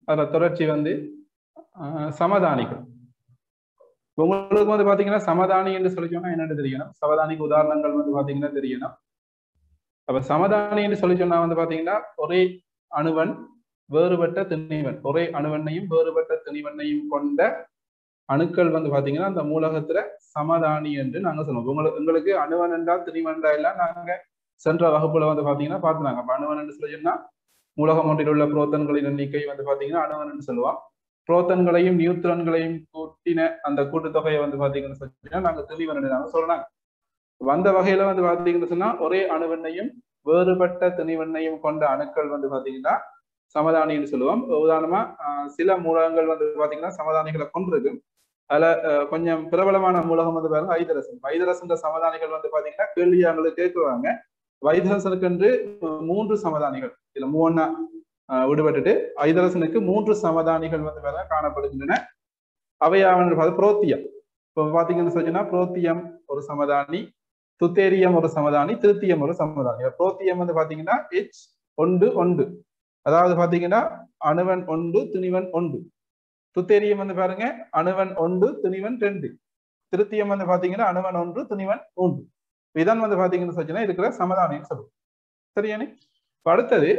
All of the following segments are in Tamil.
அதுல தொடர்ச்சி வந்து ஆஹ், சமதானிகள் உங்களுக்கு வந்து பாத்தீங்கன்னா சமதானி என்று சொல்லி சொன்னா என்னன்னு தெரியணும் சமதானிக்கு உதாரணங்கள் வந்து பாத்தீங்கன்னா தெரியணும் அப்ப சமதானி என்று சொல்லி சொன்னா வந்து பாத்தீங்கன்னா ஒரே அணுவன் வேறுபட்ட திணிவன் ஒரே அணுவனையும் வேறுபட்ட திணிவனையும் கொண்ட அணுக்கள் வந்து பாத்தீங்கன்னா அந்த மூலகத்துல சமதானி என்று நாங்க சொல்லுவோம் உங்களுக்கு உங்களுக்கு அணுவன் என்றால் திணிவன் என்றா எல்லாம் நாங்க சென்ற வகுப்புல வந்து பாத்தீங்கன்னா பார்த்துனாங்க அப்ப அணுவன் என்று சொல்லி சொன்னா மூலகம் ஒன்றில் உள்ள புரோத்தன்களின் எண்ணிக்கை வந்து பாத்தீங்கன்னா அணுவன் என்று சொல்லுவோம் புரோத்தன்களையும் நியூட்ரன்களையும் கூட்டின அந்த கூட்டுத்தொகையை வந்து பாத்தீங்கன்னு சொன்னா நாங்க திணிவன் என்று நாங்க சொல்லலாம் வந்த வகையில வந்து பாத்தீங்கன்னு சொன்னா ஒரே அணுவெண்ணையும் வேறுபட்ட திணிவெண்ணையும் கொண்ட அணுக்கள் வந்து பாத்தீங்கன்னா சமதானின்னு சொல்லுவோம் உதாரணமா ஆஹ் சில மூலகங்கள் வந்து பாத்தீங்கன்னா சமதானிகளை கொண்டிருக்கு அதுல அஹ், கொஞ்சம் பிரபலமான மூலகம் வந்து பாருங்க ஐதரசன் வைதரசன் சமதானிகள் வந்து பாத்தீங்கன்னா கேள்வி அவங்களுக்கு கேட்குவாங்க வைதரசனுக்கு என்று மூன்று சமதானிகள் இதுல மூணா ஆஹ், விடுபட்டுட்டு ஐதரசனுக்கு மூன்று சமதானிகள் வந்து பாருங்க காணப்படுகின்றன அவையாவன் புரோத்தியம் இப்போ பாத்தீங்கன்னு சொன்னா புரோத்தியம் ஒரு சமதானி துத்தேரியம் ஒரு சமதானி திருத்தியம் ஒரு சமதானி புரோத்தியம் வந்து பாத்தீங்கன்னா எச் ஒன்று ஒன்று அதாவது பாத்தீங்கன்னா அணுவன் ஒன்று துணிவன் ஒன்று துத்தேரியம் வந்து பாருங்க அணுவன் ஒன்று துணிவன் ரெண்டு திருத்தியம் வந்து பாத்தீங்கன்னா அணுவன் ஒன்று துணிவன் மூன்று இதான் வந்து பாத்தீங்கன்னு சொன்னா இருக்கிற சமதானின்னு சொல்லுவோம் சரியானே இப்ப அடுத்தது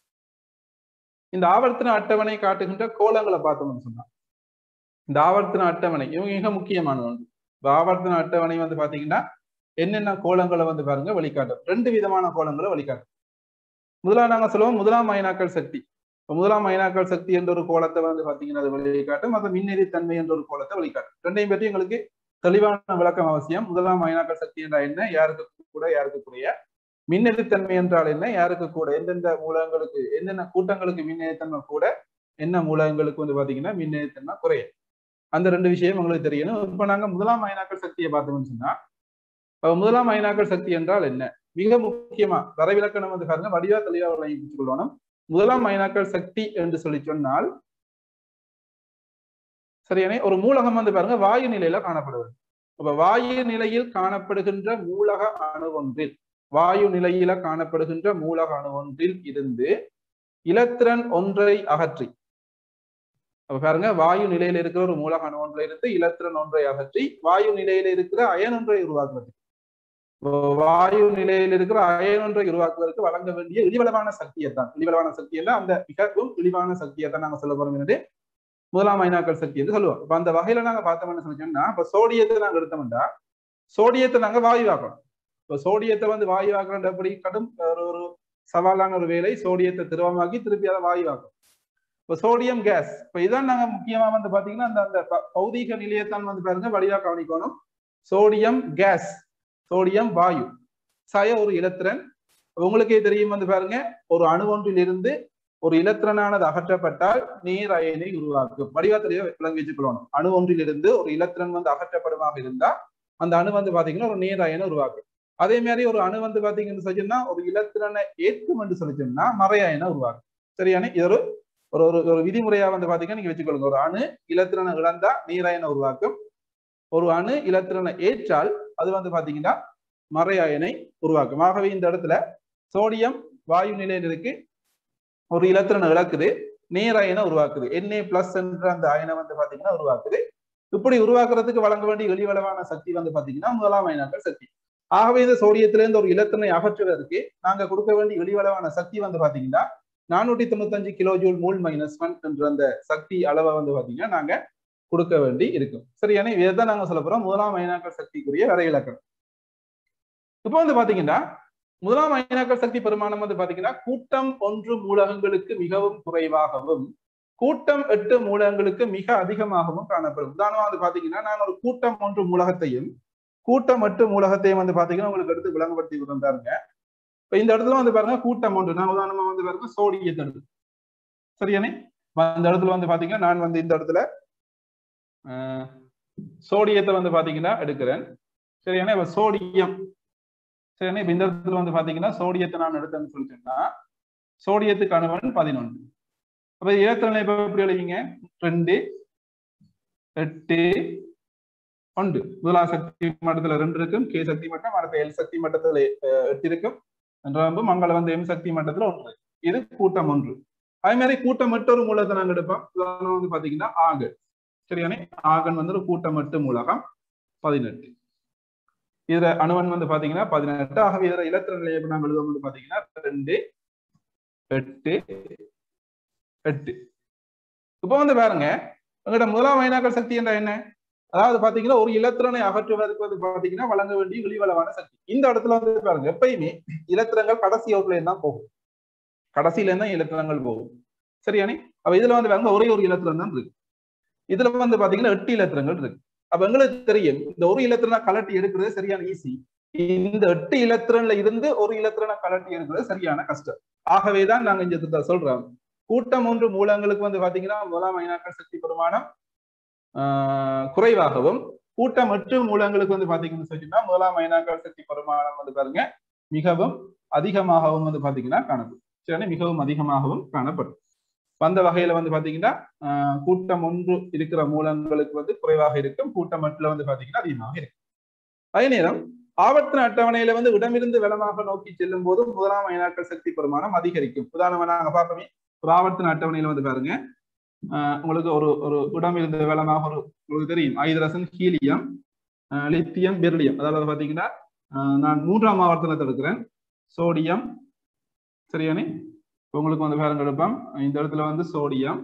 இந்த ஆவர்த்தன அட்டவணை காட்டுகின்ற கோலங்களை பார்த்தோம்னு சொன்னா இந்த ஆவர்த்தன அட்டவணை இவங்க மிக முக்கியமான ஒன்று இந்த ஆவர்த்தன அட்டவணை வந்து பாத்தீங்கன்னா என்னென்ன கோலங்களை வந்து பாருங்க வழிகாட்டும் ரெண்டு விதமான கோலங்களை வழிகாட்டும் முதலாம் நாங்க சொல்லுவோம் முதலாம் அயனாக்கள் சக்தி இப்ப முதலாம் அயனாக்கள் சக்தி என்ற ஒரு கோலத்தை வந்து பாத்தீங்கன்னா அது வழிகாட்டும் அது மின்னெறி தன்மை என்ற ஒரு கோலத்தை வழிகாட்டும் ரெண்டையும் பற்றி எங்களுக்கு தெளிவான விளக்கம் அவசியம் முதலாம் அயனாக்கள் சக்தி என்றால் என்ன யாருக்கு கூட யாருக்கு கூடிய மின்னெதிர்த்தன்மை என்றால் என்ன யாருக்கு கூட எந்தெந்த மூலகங்களுக்கு எந்தெந்த கூட்டங்களுக்கு மின்னெதிர்த்தன்மை கூட என்ன மூலகங்களுக்கு வந்து பாத்தீங்கன்னா மின்னெதிர்த்தன்மை குறையும் அந்த ரெண்டு விஷயம் உங்களுக்கு தெரியணும் இப்ப நாங்க முதலாம் அயனாக்கள் சக்தியை பார்த்தோம்னு சொன்னா அப்ப முதலாம் அயனாக்கள் சக்தி என்றால் என்ன மிக முக்கியமா வரைவிலக்கணம் வந்து பாருங்க வடிவா தெளிவா விளங்கிக் கொள்ளணும் முதலாம் அயனாக்கள் சக்தி என்று சொல்லி சொன்னால் சரியானே ஒரு மூலகம் வந்து பாருங்க வாயு நிலையில காணப்படுவது அப்ப வாயு நிலையில் காணப்படுகின்ற மூலக அணு ஒன்றில் வாயு நிலையில காணப்படுகின்ற மூலக அணு ஒன்றில் இருந்து இலத்திரன் ஒன்றை அகற்றி அப்ப பாருங்க வாயு நிலையில இருக்கிற ஒரு மூலக அணு ஒன்றில் இருந்து இலத்திரன் ஒன்றை அகற்றி வாயு நிலையில இருக்கிற அயன் ஒன்றை உருவாக்குவது வாயு நிலையில் இருக்கிற அயன் ஒன்றை உருவாக்குவதற்கு வழங்க வேண்டிய இழிவளவான சக்தியை தான் இழிவளவான சக்தி எல்லாம் அந்த மிகவும் இழிவான சக்தியை தான் நாங்க சொல்ல போறோம் என்று முதலாம் ஐநாக்கள் சக்தி என்று சொல்லுவோம் இப்ப அந்த வகையில நாங்க பார்த்தோம்னு சொன்னோம்னா இப்ப சோடியத்தை நாங்க எடுத்தோம்னா சோடியத்தை நாங்க வாயுவாக்கணும் இப்ப சோடியத்தை வந்து வாயுவாக்குறது எப்படி கடும் ஒரு ஒரு சவாலான ஒரு வேலை சோடியத்தை திரவமாக்கி திருப்பி அதை வாயுவாக்கும் இப்ப சோடியம் கேஸ் இப்ப இதான் நாங்க முக்கியமா வந்து பாத்தீங்கன்னா அந்த அந்த பௌதீக நிலையத்தான் வந்து பாருங்க வழியா கவனிக்கணும் சோடியம் கேஸ் சோடியம் வாயு சய ஒரு இலத்திரன் உங்களுக்கே தெரியும் வந்து பாருங்க ஒரு அணு ஒன்றில் இருந்து ஒரு இலத்திரனானது அகற்றப்பட்டால் நீர் அயனை உருவாக்கும் வடிவத்திலேயே விளங்கி வச்சுக்கொள்ளணும் அணு ஒன்றில் இருந்து ஒரு இலத்திரன் வந்து அகற்றப்படுமாக இருந்தா அந்த அணு வந்து பாத்தீங்கன்னா ஒரு நீர் அயனை உருவாக்கும் அதே மாதிரி ஒரு அணு வந்து பாத்தீங்கன்னு சொன்னா ஒரு இலத்திரனை ஏற்கும் என்று சொல்லி சொன்னா மறையாயனை உருவாக்கும் சரியான இது ஒரு ஒரு ஒரு ஒரு விதிமுறையா வந்து பாத்தீங்கன்னா நீங்க வச்சுக்கொள்ளுங்க ஒரு அணு இலத்திரனை இழந்தா நீராயனை உருவாக்கும் ஒரு அணு இலத்திரனை ஏற்றால் அது வந்து பாத்தீங்கன்னா மறையாயனை உருவாக்கும் ஆகவே இந்த இடத்துல சோடியம் வாயு நிலையில் இருக்கு ஒரு இலத்திரனை இழக்குது நீராயனை உருவாக்குது என்ஏ பிளஸ் என்ற அந்த அயனை வந்து பாத்தீங்கன்னா உருவாக்குது இப்படி உருவாக்குறதுக்கு வழங்க வேண்டிய எளிவளவான சக்தி வந்து பாத்தீங்கன்னா முதலாம் அயனாக்கள் சக்தி ஆகவே இந்த சோடியத்திலிருந்து ஒரு இலத்திரனை அகற்றுவதற்கு நாங்க கொடுக்க வேண்டிய எளிவளவான சக்தி வந்து பாத்தீங்கன்னா நானூற்றி தொண்ணூத்தஞ்சு kilo joule mole minus one என்ற அந்த சக்தி அளவை வந்து பாத்தீங்கன்னா நாங்க கொடுக்க வேண்டி இருக்கும் சரியான இதைதான் நாங்க சொல்ல போறோம் முதலாம் அயனாக்கள் சக்திக்குரிய வரை இலக்கணம் இப்போ வந்து பாத்தீங்கன்னா முதலாம் அயனாக்கள் சக்தி பெருமானம் வந்து பாத்தீங்கன்னா கூட்டம் ஒன்று மூலகங்களுக்கு மிகவும் குறைவாகவும் கூட்டம் எட்டு மூலகங்களுக்கு மிக அதிகமாகவும் காணப்படும் உதாரணமா வந்து பாத்தீங்கன்னா நான் ஒரு கூட்டம் ஒன்று மூலகத்தையும் கூட்டம் எட்டு மூலகத்தையும் வந்து பாத்தீங்கன்னா உங்களுக்கு எடுத்து விளங்கப்படுத்தி கொடுத்தாருங்க இப்ப இந்த இடத்துல வந்து பாருங்க கூட்டம் ஒன்று நான் உதாரணமா வந்து பாருங்க சோடியத்தை எடுத்து சரியானே இந்த இடத்துல வந்து பாத்தீங்கன்னா நான் வந்து இந்த இடத்துல சோடியத்தை வந்து பாத்தீங்கன்னா எடுக்கிறேன் சரியானே இப்ப சோடியம் சரியானே இப்ப இந்த இடத்துல வந்து பாத்தீங்கன்னா சோடியத்தை நான் எடுத்தேன்னு சொல்லி சொன்னா சோடியத்துக்கு அணுவன் பதினொன்று அப்ப இலத்திரனை இப்ப எப்படி எழுதிங்க ரெண்டு எட்டு ஒன்று முதலாம் சக்தி மட்டத்துல ரெண்டு இருக்கும் கே சக்தி மட்டம் அடுத்த எல் சக்தி மட்டத்துல எட்டு இருக்கும் என்ற மங்கள வந்து எம் சக்தி மட்டத்துல ஒன்று இது கூட்டம் ஒன்று அதே மாதிரி கூட்டமற்றொரு மூலத்தை நாங்க எடுப்போம் உதாரணம் வந்து பாத்தீங்கன்னா ஆகன் சரியானே ஆகன் வந்து ஒரு கூட்டமட்டு மூலகம் பதினெட்டு இதுல அணுவன் வந்து பாத்தீங்கன்னா பதினெட்டு ஆகவே இதுல இலத்திர நிலையை எப்படி நாங்க எழுதுவோம் வந்து பாத்தீங்கன்னா ரெண்டு எட்டு எட்டு இப்போ வந்து பாருங்க எங்கள்கிட்ட முதலாம் ஐநாக்கள் சக்தி என்ற என்ன அதாவது பாத்தீங்கன்னா ஒரு இலத்திரனை அகற்றுவதற்கு வந்து பாத்தீங்கன்னா வழங்க வேண்டிய வெளிவளவான சக்தி இந்த இடத்துல வந்து பாருங்க எப்பயுமே இலத்திரங்கள் கடைசி அவுட்ல தான் போகும் கடைசியில தான் இலத்திரங்கள் போகும் சரியானே அப்ப இதுல வந்து பாருங்க ஒரே ஒரு இலத்திரம் தான் இருக்கு இதுல வந்து பாத்தீங்கன்னா எட்டு இலத்திரங்கள் இருக்கு அப்ப எங்களுக்கு தெரியும் இந்த ஒரு இலத்திரனை கலட்டி எடுக்கிறது சரியான ஈஸி இந்த எட்டு இலத்திரன்ல இருந்து ஒரு இலத்திரனை கலட்டி எடுக்கிறது சரியான கஷ்டம் ஆகவேதான் நாங்க இந்த சொல்றோம் கூட்டம் ஒன்று மூலங்களுக்கு வந்து பாத்தீங்கன்னா முதலாம் ஐநாக்கள் சக்தி பெருமானம் ஆஹ் குறைவாகவும் கூட்டம் எட்டு மூலங்களுக்கு வந்து பாத்தீங்கன்னு சொன்னீங்கன்னா முதலாம் ஐநாக்கள் சக்தி பெருமானம் வந்து பாருங்க மிகவும் அதிகமாகவும் வந்து பாத்தீங்கன்னா காணப்படும் சரி மிகவும் அதிகமாகவும் காணப்படும் வந்த வகையில வந்து பாத்தீங்கன்னா ஆஹ் கூட்டம் ஒன்று இருக்கிற மூலங்களுக்கு வந்து குறைவாக இருக்கும் கூட்டம் மட்டும் வந்து பாத்தீங்கன்னா அதிகமாக இருக்கும் அதே நேரம் ஆவர்த்தன அட்டவணையில வந்து இடமிருந்து வளமாக நோக்கி செல்லும் போது முதலாம் அயனாக்கள் சக்தி பெருமானம் அதிகரிக்கும் உதாரணமா நாங்க பார்ப்போமே ஒரு ஆவர்த்தன அட்டவணையில வந்து பாருங்க ஆஹ் உங்களுக்கு ஒரு ஒரு இடம் இருந்து வளமாக ஒரு உங்களுக்கு தெரியும் ஐதரசன் ஹீலியம் லித்தியம் பெர்லியம் அதாவது பாத்தீங்கன்னா நான் மூன்றாம் ஆவர்த்தனத்தை எடுக்கிறேன் சோடியம் சரியானே உங்களுக்கு வந்து பாருங்க எடுப்போம் இந்த இடத்துல வந்து சோடியம்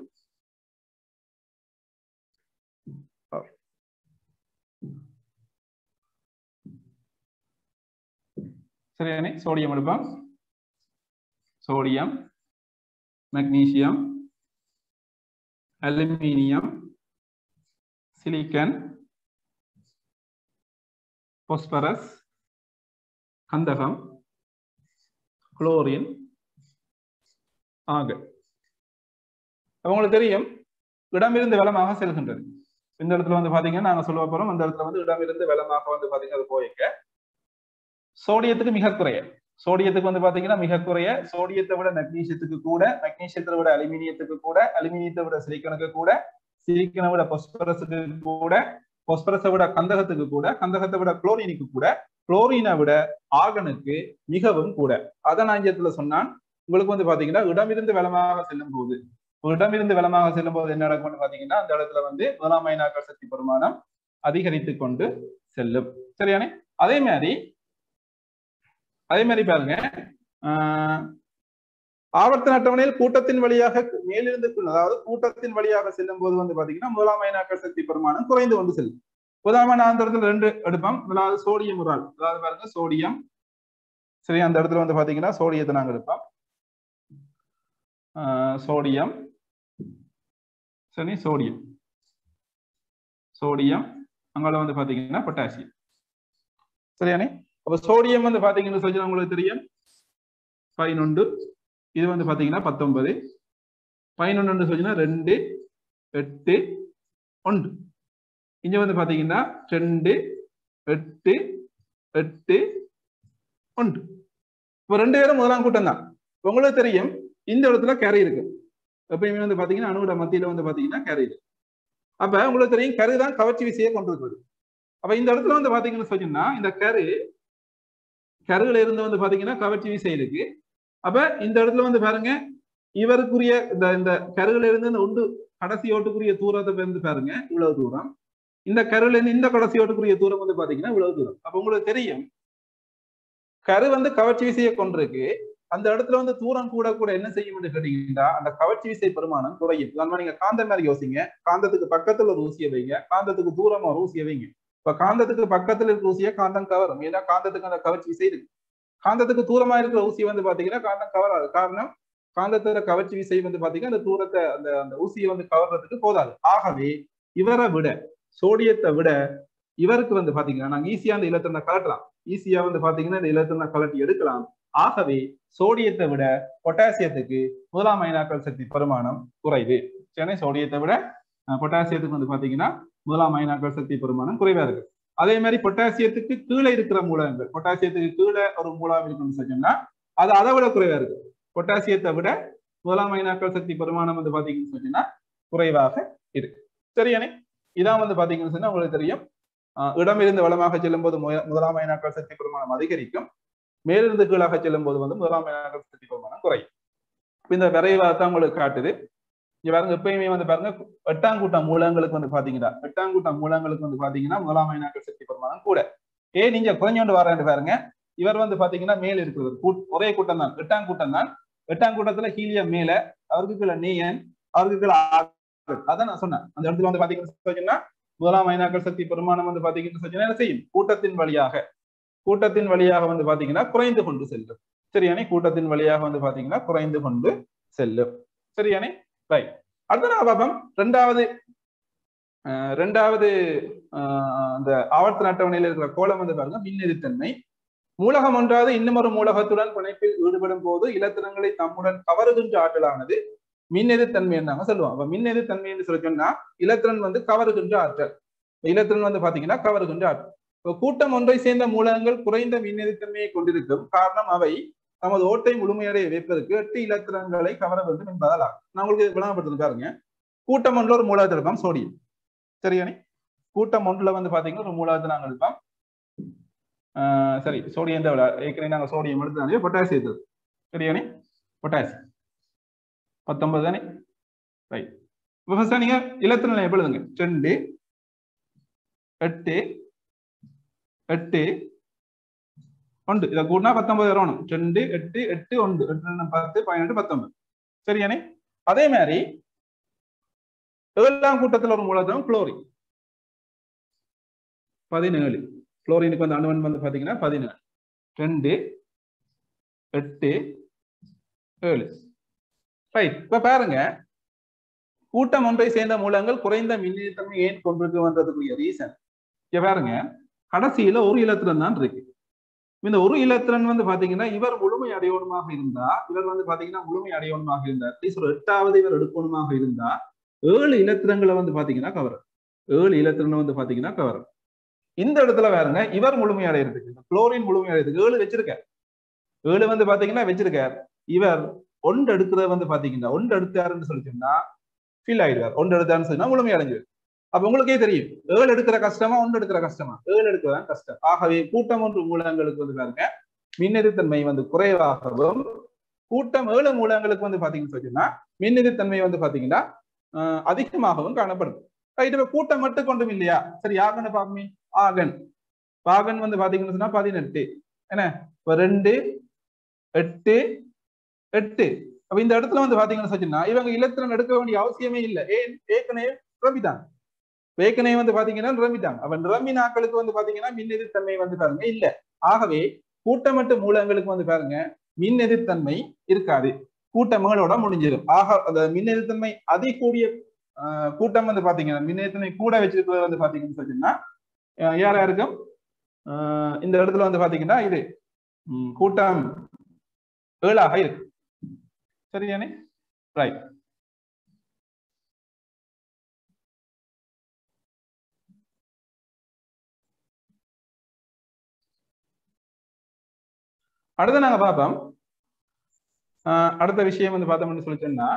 சரியானே சோடியம் எடுப்போம் sodium magnesium aluminium silicon phosphorus கந்தகம் குளோரின் ஆக உங்களுக்கு தெரியும் இடமிருந்து வளமாக செல்கின்றது இந்த இடத்துல வந்து பாத்தீங்கன்னா நாங்க சொல்ல போறோம் அந்த இடத்துல வந்து இடமிருந்து வளமாக வந்து பாத்தீங்கன்னா அது போயிக்க சோடியத்துக்கு மிக குறைய சோடியத்துக்கு வந்து பாத்தீங்கன்னா மிக குறைய சோடியத்தை விட மெக்னீசியத்துக்கு கூட மெக்னீசியத்தை விட அலுமினியத்துக்கு கூட அலுமினியத்தை விட சிலிக்கனுக்கு கூட சிலிக்கனை விட பொஸ்பரஸுக்கு கூட பொஸ்பரஸை விட கந்தகத்துக்கு கூட கந்தகத்தை விட குளோரினுக்கு கூட குளோரினை விட ஆர்கனுக்கு மிகவும் கூட அதை நான் இடத்துல சொன்னான் உங்களுக்கு வந்து பாத்தீங்கன்னா இடமிருந்து வளமாக செல்லும் போது இடமிருந்து வளமாக செல்லும் போது என்ன நடக்கும்னு பாத்தீங்கன்னா அந்த இடத்துல வந்து முதலாம் ஐநாக்கள் சக்தி பெருமானம் அதிகரித்து கொண்டு செல்லும் சரியானே அதே மாதிரி அதே மாதிரி பாருங்க ஆஹ் ஆவர்த்தன அட்டவணையில் கூட்டத்தின் வழியாக மேலிருந்து அதாவது கூட்டத்தின் வழியாக செல்லும் போது வந்து பாத்தீங்கன்னா முதலாம் ஐநாக்கள் சக்தி பெருமானம் குறைந்து கொண்டு செல்லும் உதாரணமா நான் அந்த இடத்துல ரெண்டு எடுப்போம் அதாவது சோடியம் உரால் அதாவது பாருங்க சோடியம் சரி அந்த இடத்துல வந்து பாத்தீங்கன்னா சோடியத்தை நாங்க எடுப்போம் சோடியம் சரி சோடியம் சோடியம் அங்கால வந்து பாத்தீங்கன்னா பொட்டாசியம் சரியானே அப்ப சோடியம் வந்து பாத்தீங்கன்னு சொல்லி உங்களுக்கு தெரியும் பதினொன்று இது வந்து பாத்தீங்கன்னா பத்தொன்பது பதினொன்று சொல்லினா ரெண்டு எட்டு ஒன்று இங்க வந்து பாத்தீங்கன்னா ரெண்டு எட்டு எட்டு ஒன்று இப்போ ரெண்டு பேரும் முதலாம் கூட்டம் தான் உங்களுக்கு தெரியும் இந்த இடத்துல கேரி இருக்கு எப்பயுமே வந்து பாத்தீங்கன்னா அணுவோட மத்தியில வந்து பாத்தீங்கன்னா கேரி இருக்கு அப்ப உங்களுக்கு தெரியும் கரு தான் கவர்ச்சி விசையை கொண்டு இருக்குது அப்ப இந்த இடத்துல வந்து பாத்தீங்கன்னு சொன்னீங்கன்னா இந்த கரு கருல இருந்து வந்து பாத்தீங்கன்னா கவர்ச்சி விசை இருக்கு அப்ப இந்த இடத்துல வந்து பாருங்க இவருக்குரிய இந்த இந்த கருல இருந்து இந்த ஒன்று கடைசி ஓட்டுக்குரிய தூரத்தை இருந்து பாருங்க இவ்வளவு தூரம் இந்த கருல இருந்து இந்த கடைசி ஓட்டுக்குரிய தூரம் வந்து பாத்தீங்கன்னா இவ்வளவு தூரம் அப்ப உங்களுக்கு தெரியும் கரு வந்து கவர்ச்சி விசையை கொண்டிருக்கு அந்த இடத்துல வந்து தூரம் கூட கூட என்ன செய்யும் கேட்டீங்கன்னா அந்த கவர்ச்சி விசை பெருமானம் குறையும் உதாரணமா நீங்க காந்த மாதிரி யோசிங்க காந்தத்துக்கு பக்கத்துல ஒரு ஊசியை வைங்க காந்தத்துக்கு தூரமா ஒரு ஊசியை வைங்க இப்ப காந்தத்துக்கு பக்கத்துல இருக்கிற ஊசியை காந்தம் கவரும் ஏன்னா காந்தத்துக்கு அந்த கவர்ச்சி விசை இருக்கு காந்தத்துக்கு தூரமா இருக்கிற ஊசி வந்து பாத்தீங்கன்னா காந்தம் கவராது காரணம் காந்தத்தோட கவர்ச்சி விசை வந்து பாத்தீங்கன்னா அந்த தூரத்தை அந்த அந்த ஊசியை வந்து கவர்றதுக்கு போதாது ஆகவே இவரை விட சோடியத்தை விட இவருக்கு வந்து பாத்தீங்கன்னா நாங்க ஈஸியா அந்த இலத்திரனை கலட்டலாம் ஈஸியா வந்து பாத்தீங்கன்னா இந்த இலத்திரனை கலட்டி எடுக்கலாம் ஆகவே சோடியத்தை விட பொட்டாசியத்துக்கு முதலாம் அயனாக்கள் சக்தி பெருமானம் குறைவு சரி சோடியத்தை விட பொட்டாசியத்துக்கு வந்து பாத்தீங்கன்னா முதலாம் அயனாக்கள் சக்தி பெருமானம் குறைவா இருக்கு அதே மாதிரி பொட்டாசியத்துக்கு கீழே இருக்கிற மூலங்கள் பொட்டாசியத்துக்கு கீழே ஒரு மூலம் இருக்குன்னு சொன்னோம்னா அது அதை விட குறைவா இருக்கு பொட்டாசியத்தை விட முதலாம் அயனாக்கள் சக்தி பெருமானம் வந்து பாத்தீங்கன்னு சொன்னீங்கன்னா குறைவாக இருக்கு சரியானே இதான் வந்து பாத்தீங்கன்னு சொன்னா உங்களுக்கு தெரியும் இடமிருந்து வளமாக செல்லும் போது முதலாம் அயனாக்கள் சக்தி பெருமானம் அதிகரிக்கும் மேலிருந்து கீழாக செல்லும் போது வந்து முதலாம் அயனாக்கள் சக்தி பெருமானம் குறையும் இந்த விரைவாக உங்களுக்கு காட்டுது இங்க பாருங்க எப்பயுமே வந்து பாருங்க எட்டாம் கூட்டம் மூலங்களுக்கு வந்து பாத்தீங்கன்னா எட்டாம் கூட்டம் மூலங்களுக்கு வந்து பாத்தீங்கன்னா முதலாம் ஐநாக்கள் சக்தி பெருமானம் கூட ஏ நீங்க குறைஞ்சோண்டு வரேன்னு பாருங்க இவர் வந்து பாத்தீங்கன்னா மேல் இருக்கிறது கூட்- ஒரே கூட்டம் தான் எட்டாம் கூட்டம் தான் எட்டாம் கூட்டத்துல ஹீலியம் மேல அவருக்கு கீழே நீயன் அவருக்கு கீழே ஆக்கள். அதான் நான் சொன்னேன் அந்த இடத்துல வந்து பாத்தீங்கன்னா சொன்னா முதலாம் ஐநாக்கள் சக்தி பெருமானம் வந்து பாத்தீங்கன்னா சொன்னா என்ன செய்யும் கூட்டத்தின் வழியாக கூட்டத்தின் வழியாக வந்து பாத்தீங்கன்னா குறைந்து கொண்டு செல்லும் சரியானே கூட்டத்தின் வழியாக வந்து பாத்தீங்கன்னா குறைந்து கொண்டு செல்லும் சரியானே ரைட் அடுத்த நான் பார்ப்போம் ரெண்டாவது அஹ், ரெண்டாவது அஹ், அந்த ஆவர்த்தன அட்டவணையில் இருக்கிற கோலம் வந்து பாருங்க மின்னெதிர்த்தன்மை மூலகம் ஒன்றாவது இன்னுமொரு மூலகத்துடன் பிணைப்பில் ஈடுபடும் போது இலத்திரங்களை தம்முடன் கவருகின்ற ஆற்றலானது மின்னெதிர்த்தன்மை நாங்க சொல்லுவோம் அப்ப மின்னெதிர்த்தன்மை என்று சொல்லி சொன்னா இலத்திரன் வந்து கவருகின்ற ஆற்றல் இப்ப இலத்திரன் வந்து பாத்தீங்கன்னா கவருகின்ற ஆற்றல் இப்ப கூட்டம் ஒன்றை சேர்ந்த மூலகங்கள் குறைந்த மின்னெதிர்த்தன்மையை கொண்டிருக்கும் காரணம் அவை தமது ஓட்டை முழுமையடைய வைப்பதற்கு எட்டு இலத்திரங்களை கவர வேண்டும் என்பதால் ஆகும். நான் உங்களுக்கு விளங்கப்படுத்து பாருங்க கூட்டம் ஒன்றுல ஒரு மூலகத்தில் இருப்போம் சோடியம் சரியானே கூட்டம் ஒன்றுல வந்து பாத்தீங்கன்னா ஒரு மூலகத்தை நாங்கள் இருப்போம் ஆஹ் சரி சோடியம் தான் விட- ஏற்கனவே நாங்கள் சோடியம் எடுத்து பொட்டாசியம் எடுத்தது சரியானே பொட்டாசியம் பத்தொன்பது தானே ரைட் இப்போ ஃபர்ஸ்ட் நீங்க இலத்திரனை எப்படி எழுதுங்க ரெண்டு எட்டு எட்டு ஒன்று இதை கூட்டினா பத்தொன்பது வரணும் ரெண்டு எட்டு எட்டு ஒன்று எட்டு ரெண்டு பத்து பதினெட்டு பத்தொன்பது சரியானே அதே மாதிரி ஏழாம் கூட்டத்தில் ஒரு மூலதனம் குளோரின் பதினேழு குளோரினுக்கு வந்து அணுவன் வந்து பாத்தீங்கன்னா பதினேழு ரெண்டு எட்டு ஏழு ரைட் இப்ப பாருங்க கூட்டம் ஒன்றை சேர்ந்த மூலங்கள் குறைந்த மின்னேற்றமை ஏன் கொண்டிருக்குன்றதுக்குரிய ரீசன் இங்க பாருங்க கடைசியில ஒரு இலத்திரன் தான் இருக்கு இந்த ஒரு இலத்திரன் வந்து பாத்தீங்கன்னா இவர் முழுமை அடையணுமாக இருந்தா இவர் வந்து பாத்தீங்கன்னா முழுமை அடையணுமாக இருந்தா அட்லீஸ்ட் ஒரு எட்டாவது இவர் எடுக்கணுமாக இருந்தா ஏழு இலத்திரங்களை வந்து பாத்தீங்கன்னா கவர் ஏழு இலத்திரனை வந்து பாத்தீங்கன்னா கவர் இந்த இடத்துல பாருங்க இவர் முழுமை அடையிறதுக்கு இந்த குளோரின் முழுமை அடையிறதுக்கு ஏழு வச்சிருக்கார் ஏழு வந்து பாத்தீங்கன்னா வச்சிருக்கார் இவர் ஒன்று எடுக்கிறத வந்து பாத்தீங்கன்னா ஒன்று எடுத்தாருன்னு சொல்லி சொன்னா ஃபீல் ஆயிடுவார் ஒன்று எடுத்தாருன்னு சொன்னா முழுமை அடைஞ்சிரு அப்ப உங்களுக்கே தெரியும் ஏழு எடுக்கிற கஷ்டமா ஒன்று எடுக்கிற கஷ்டமா ஏழு எடுக்கிறதான் கஷ்டம் ஆகவே கூட்டம் ஒன்று மூலங்களுக்கு வந்து பாருங்க மின்னெதிர்த்தன்மை வந்து குறைவாகவும் கூட்டம் ஏழு மூலங்களுக்கு வந்து பாத்தீங்கன்னு சொன்னா மின்னெதிர்த்தன்மை வந்து பாத்தீங்கன்னா ஆஹ் அதிகமாகவும் காணப்படும் ரைட் இப்ப கூட்டம் மட்டும் கொண்டும் இல்லையா சரி யாருன்னு பாப்போமே ஆகன் பாகன் வந்து பாத்தீங்கன்னு சொன்னா பதினெட்டு என்ன இப்ப ரெண்டு எட்டு எட்டு அப்ப இந்த இடத்துல வந்து பாத்தீங்கன்னு சொன்னா இவங்க இலத்திரன் எடுக்க வேண்டிய அவசியமே இல்லை ஏன் ஏற்கனவே நிரம்பிட்டாங்க ஏற்கனவே வந்து பாத்தீங்கன்னா நிரம்பிட்டாங்க அப்ப நிரம்பி நாட்களுக்கு வந்து பாத்தீங்கன்னா மின் எதிர்த்தன்மை வந்து பாருங்க இல்ல ஆகவே கூட்டமட்டு மூலங்களுக்கு வந்து பாருங்க மின் எதிர்த்தன்மை இருக்காது கூட்டங்களோட முடிஞ்சிடும் ஆக அந்த மின் எதிர்த்தன்மை அதிகூடிய ஆஹ் கூட்டம் வந்து பாத்தீங்கன்னா மின் எதிர்த்தன்மை கூட வச்சிருக்கிறது வந்து பாத்தீங்கன்னு சொன்னா அஹ் யாரா இருக்கும் ஆஹ் இந்த இடத்துல வந்து பாத்தீங்கன்னா இது ம், கூட்டம் ஏழாக இருக்கு சரியானே ரைட் அடுத்து நாங்க பார்ப்போம் ஆஹ் அடுத்த விஷயம் வந்து பார்த்தோம்னு சொல்லி சொன்னா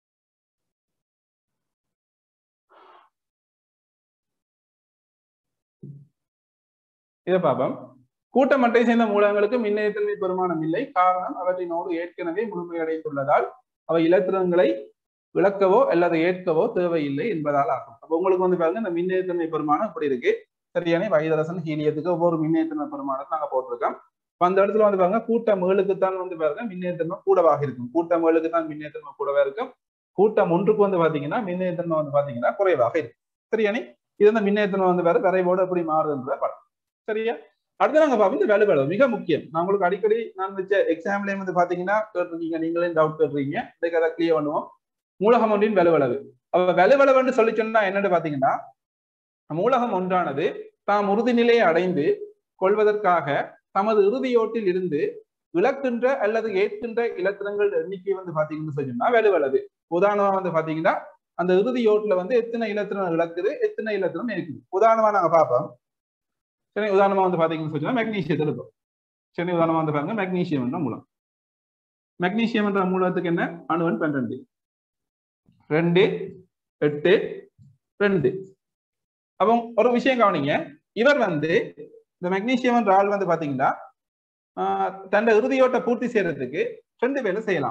இதை பார்ப்போம் கூட்டமட்டை சேர்ந்த மூலங்களுக்கு மின்னேற்றமை பெருமானம் இல்லை காரணம் அவற்றினோடு ஏற்கனவே முழுமையடைந்துள்ளதால் அவை இலத்திரங்களை விளக்கவோ அல்லது ஏற்கவோ தேவையில்லை என்பதால் ஆகும் அப்ப உங்களுக்கு வந்து பாருங்க இந்த மின்னேற்றமை பெருமானம் இப்படி இருக்கு சரியானே வைதரசன் ஹீலியத்துக்கு ஒவ்வொரு மின்னேற்றமை பெருமானத்தை நாங்க போட்டிருக்கோம் இப்ப அந்த இடத்துல வந்து பாருங்க கூட்டம் ஏழுக்குத்தான் வந்து பாருங்க மின்னேற்றமை கூடவாக இருக்கும் கூட்டம் ஏழுக்கு தான் மின்னேற்றமை கூடவா இருக்கும் கூட்டம் ஒன்றுக்கு வந்து பாத்தீங்கன்னா மின்னேற்றமை வந்து பாத்தீங்கன்னா குறைவாக இருக்கும் சரியானே இது வந்து மின்னேற்றமை வந்து வேற விரைவோடு எப்படி மாறுதுன்றத படம் சரியா அடுத்து நாங்க பார்ப்போம் இந்த வலுவளவு மிக முக்கியம் நான் உங்களுக்கு அடிக்கடி நான் வச்ச எக்ஸாம்லயும் வந்து பாத்தீங்கன்னா கேட்டிருக்கீங்க நீங்களே டவுட் கேட்டுறீங்க இதுக்கு அதை கிளியர் பண்ணுவோம் மூலகம் ஒன்றின் வலுவளவு அப்ப வலுவளவுன்னு சொல்லி சொன்னா என்னன்னு பாத்தீங்கன்னா மூலகம் ஒன்றானது தாம் உறுதி நிலையை அடைந்து கொள்வதற்காக தமது இறுதியோட்டில் இருந்து விளக்குன்ற அல்லது ஏற்கின்ற இலத்திரங்கள் எண்ணிக்கை வந்து பாத்தீங்கன்னு சொன்னா வலுவளவு உதாரணமா வந்து பாத்தீங்கன்னா அந்த இறுதியோட்டுல வந்து எத்தனை இலத்திரம் இழக்குது எத்தனை இலத்திரம் இருக்குது உதாரணமா நாங்க பார்ப்போம் சரி உதாரணமா வந்து பாத்தீங்கன்னு சொன்னா மெக்னீசியத்தை இருக்கும் சரி உதாரணமா வந்து பாருங்க மெக்னீசியம் என்ற மூலம் மெக்னீசியம் என்ற மூலத்துக்கு என்ன அணுவன் பன்னெண்டு ரெண்டு எட்டு ரெண்டு அப்போ ஒரு விஷயம் கவனிங்க இவர் வந்து இந்த மெக்னீசியம் என்ற ஆள் வந்து பாத்தீங்கன்னா தன் இறுதியோட்ட பூர்த்தி செய்யறதுக்கு ரெண்டு வேலை செய்யலாம்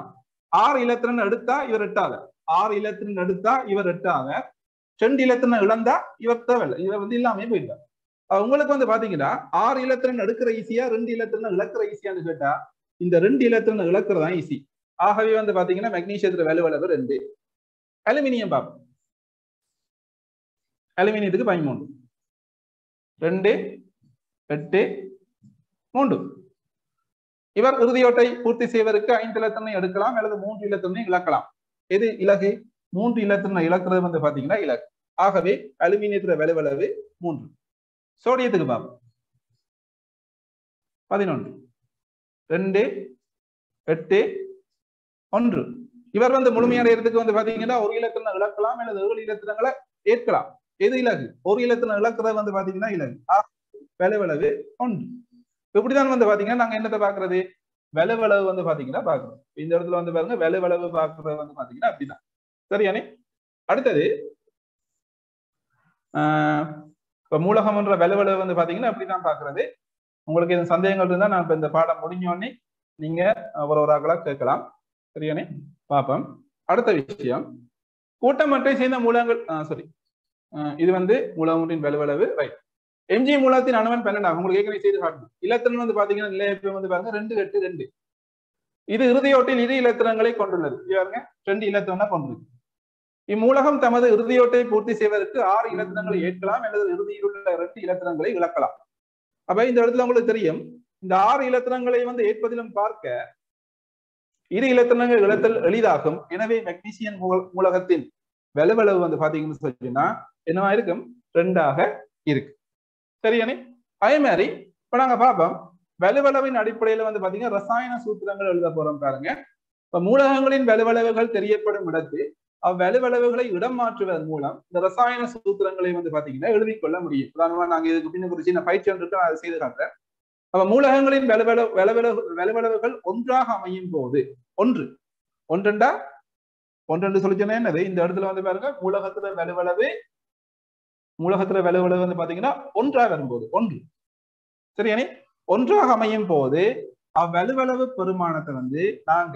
ஆறு இலத்திரன் எடுத்தா இவர் எட்டாத ஆறு இலத்திரன் எடுத்தா இவர் எட்டாத ரெண்டு இலத்திரன் இழந்தா இவர் தேவையில்லை இவர் வந்து இல்லாமே போயிட்டார் அஹ் உங்களுக்கு வந்து பாத்தீங்கன்னா ஆறு இலத்திரன் எடுக்கிற ஈஸியா ரெண்டு இலத்திரன் இழக்கிற ஈஸியான்னு கேட்டா இந்த ரெண்டு இலத்திரன் இழக்கிறதா ஈஸி ஆகவே வந்து பாத்தீங்கன்னா மெக்னீசியத்துல வலுவளவு ரெண்டு அலுமினியம் பார்ப்போம் அலுமினியத்துக்கு பதிமூன்று ரெண்டு எட்டு மூன்று இவர் இறுதியோட்டை பூர்த்தி செய்வதற்கு ஐந்து இலத்திரனை எடுக்கலாம் அல்லது மூன்று இலத்திரனை இழக்கலாம் எது இலகு மூன்று இலத்திரனை இழக்கிறது வந்து பாத்தீங்கன்னா இலகு ஆகவே அலுமினியத்துல வலுவளவு மூன்று சோடியத்துக்கு பார்ப்போம் பதினொன்று ரெண்டு எட்டு ஒன்று இவர் வந்து முழுமையடைறதுக்கு வந்து பாத்தீங்கன்னா ஒரு இலத்திரனை இழக்கலாம் அல்லது ஏழு இலத்திரங்களை ஏற்கலாம் எது இலகு ஒரு இலத்திரனை இழக்கிறது வந்து பாத்தீங்கன்னா இலகு வலுவளவு ஒன்று இப்படிதான் வந்து பாத்தீங்கன்னா நாங்க என்னத்தை பாக்குறது விலவளவு வந்து பாத்தீங்கன்னா பாக்குறோம் இந்த இடத்துல வந்து பாருங்க விலவளவு பாக்குறது வந்து பாத்தீங்கன்னா அப்படிதான் சரியானே அடுத்தது ஆஹ் இப்ப மூலகம் என்ற விலவளவு வந்து பாத்தீங்கன்னா அப்படிதான் பாக்குறது உங்களுக்கு இந்த சந்தேகங்கள் இருந்தா நான் இப்ப இந்த பாடம் முடிஞ்சோடனே நீங்க ஒரு ஒரு ஆக்களா கேட்கலாம் சரியானே பார்ப்போம் அடுத்த விஷயம் கூட்டமற்றை சேர்ந்த மூலங்கள் சாரி இது வந்து மூலகத்தின் வலுவளவு ரைட் எம்ஜி மூலத்தின் அணுவன் பன்னெண்டாம் உங்களுக்கு ஏற்கனவே செய்து காட்டணும் இலத்திரன் வந்து பாத்தீங்கன்னா நிலையப்பம் வந்து பாருங்க ரெண்டு எட்டு ரெண்டு இது இறுதியோட்டில் இரு இலத்திரங்களை கொண்டுள்ளது பாருங்க ரெண்டு இலத்திரம்னா கொண்டுள்ளது இம்மூலகம் தமது இறுதியோட்டை பூர்த்தி செய்வதற்கு ஆறு இலத்திரங்களை ஏற்கலாம் அல்லது இறுதியில் உள்ள ரெண்டு இலத்திரங்களை இழக்கலாம் அப்ப இந்த இடத்துல உங்களுக்கு தெரியும் இந்த ஆறு இலத்திரங்களை வந்து ஏற்பதிலும் பார்க்க இரு இலத்திரங்கள் இழத்தல் எளிதாகும் எனவே மெக்னீசியன் மூலகத்தின் விலவளவு வந்து பாத்தீங்கன்னு சொல்லிச்சுன்னா என்னவா இருக்கும் ரெண்டாக இருக்கு சரியானே அதே மாதிரி இப்ப நாங்க பார்ப்போம் வலுவளவின் அடிப்படையில வந்து பாத்தீங்கன்னா ரசாயன சூத்திரங்கள் எழுத போறோம் பாருங்க இப்ப மூலகங்களின் வலுவளவுகள் தெரியப்படும் இடத்து அவ்வலுவளவுகளை இடம் மாற்றுவதன் மூலம் இந்த ரசாயன சூத்திரங்களை வந்து பாத்தீங்கன்னா எழுதிக்கொள்ள முடியும் உதாரணமா நாங்க இதுக்கு பின்ன குறிச்சு நான் பயிற்சி ஒன்று அதை செய்து காட்டுறேன் அப்ப மூலகங்களின் வலுவளவு வலுவளவு வலுவளவுகள் ஒன்றாக அமையும் போது ஒன்று ஒன்றெண்டா ஒன்றென்று சொல்லி சொன்னா என்னது இந்த இடத்துல வந்து பாருங்க மூலகத்துல வலுவளவு மூலகத்துல வலுவளவு வந்து பாத்தீங்கன்னா ஒன்றாக வரும்போது ஒன்று சரியானே ஒன்றாக அமையும் போது அவ்வலுவளவு பெருமானத்தை வந்து நாங்க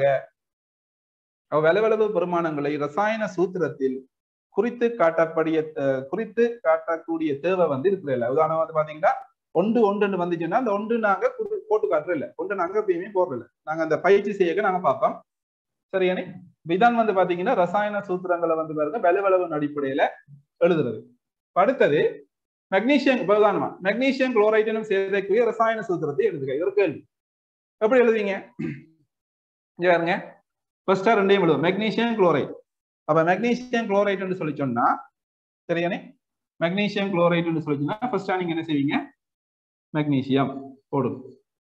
அவ்வலுவளவு பெருமானங்களை ரசாயன சூத்திரத்தில் குறித்து காட்டப்படிய குறித்து காட்டக்கூடிய தேவை வந்து இருக்கிற உதாரணம் வந்து பாத்தீங்கன்னா ஒன்று ஒன்று வந்துச்சுன்னா அந்த ஒன்று நாங்க போட்டு காட்டுற இல்ல ஒன்று நாங்க எப்பயுமே போடுறதில்ல நாங்க அந்த பயிற்சி செய்ய நாங்க பார்ப்போம் சரியானே இதான் வந்து பாத்தீங்கன்னா ரசாயன சூத்திரங்களை வந்து பாருங்க வலுவளவின் அடிப்படையில எழுதுறது அடுத்தது மெக்னீசியம் பிரதானமா மெக்னீசியம் குளோரைட்டினும் சேர்க்கக்கூடிய ரசாயன சூத்திரத்தை எழுதுக இது ஒரு கேள்வி எப்படி எழுதுவீங்க இங்க பாருங்க ஃபர்ஸ்டா ரெண்டையும் எழுதுவோம் மெக்னீசியம் குளோரைட் அப்ப மெக்னீசியம் குளோரைட்னு சொல்லி சொன்னா சரியானே மெக்னீசியம் குளோரைட்னு சொல்லி சொன்னா ஃபர்ஸ்டா நீங்க என்ன செய்வீங்க மெக்னீசியம் போடும்